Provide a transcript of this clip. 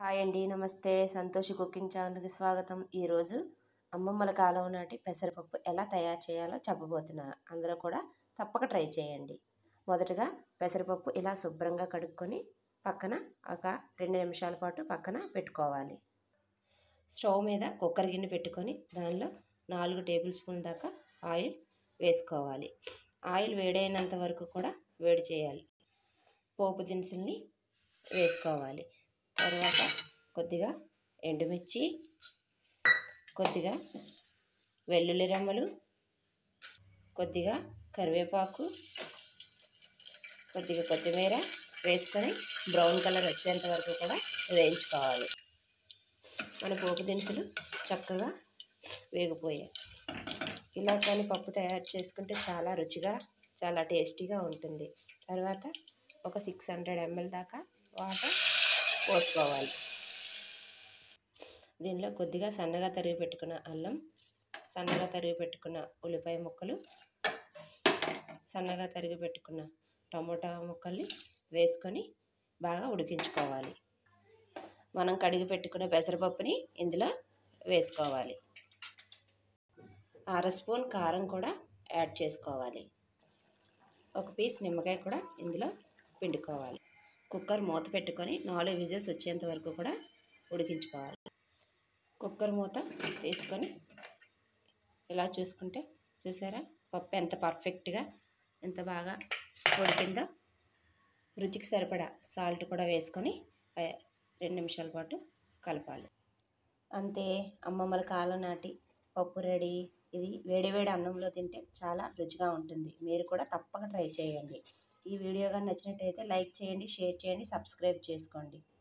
hi అండి నమస్తే Santosh cooking ఛానల్కి స్వాగతం ఈరోజు అమ్మమ్మల కాలం నాటి పెసరపప్పు ఎలా తయారు చేయాలో చెప్పబోతున్నాను అందరూ కూడా తప్పక ట్రై చేయండి మొదటగా పెసరపప్పు ఇలా శుభ్రంగా కడుక్కొని పక్కన ఒక రెండు నిమిషాల పాటు పక్కన పెట్టుకోవాలి స్టవ్ మీద కుక్కర్ గిన్నె పెట్టుకొని దానిలో నాలుగు టేబుల్ స్పూన్ దాకా ఆయిల్ వేసుకోవాలి ఆయిల్ వేడైనంత వరకు కూడా వేడి చేయాలి పోపు దినుసుల్ని వేసుకోవాలి తర్వాత కొద్దిగా ఎండుమిర్చి కొద్దిగా వెల్లుల్లి రెమ్మలు కొద్దిగా కరివేపాకు కొద్దిగా కొత్తిమీర వేసుకొని బ్రౌన్ కలర్ వచ్చేంత వరకు కూడా వేయించుకోవాలి మన పోపు దినుసులు చక్కగా వేగిపోయాయి ఇలా కానీ పప్పు తయారు చేసుకుంటే చాలా రుచిగా చాలా టేస్టీగా ఉంటుంది తర్వాత ఒక సిక్స్ హండ్రెడ్ ఎంఎల్ దాకా వాటర్ పోసుకోవాలి దీనిలో కొద్దిగా సన్నగా తరిగి పెట్టుకున్న అల్లం సన్నగా తరిగి పెట్టుకున్న ఉల్లిపాయ ముక్కలు సన్నగా తరిగి పెట్టుకున్న టమోటా ముక్కల్ని వేసుకొని బాగా ఉడికించుకోవాలి మనం కడిగి పెట్టుకున్న పెసరపప్పుని ఇందులో వేసుకోవాలి అర స్పూన్ కారం కూడా యాడ్ చేసుకోవాలి ఒక పీస్ నిమ్మకాయ కూడా ఇందులో పిండుకోవాలి కుక్కర్ మూత పెట్టుకొని నాలుగు విజిల్స్ వచ్చేంత వరకు కూడా ఉడికించుకోవాలి కుక్కర్ మూత తీసుకొని ఇలా చూసుకుంటే చూసారా పప్పు ఎంత పర్ఫెక్ట్గా ఎంత బాగా ఉడికిందో రుచికి సరిపడా సాల్ట్ కూడా వేసుకొని రెండు నిమిషాల పాటు కలపాలి అంతే అమ్మమ్మల కాలం నాటి పప్పు రెడీ ఇది వేడివేడి అన్నంలో తింటే చాలా రుచిగా ఉంటుంది మీరు కూడా తప్పక ట్రై చేయండి ఈ వీడియో కానీ నచ్చినట్టయితే లైక్ చేయండి షేర్ చేయండి సబ్స్క్రైబ్ చేసుకోండి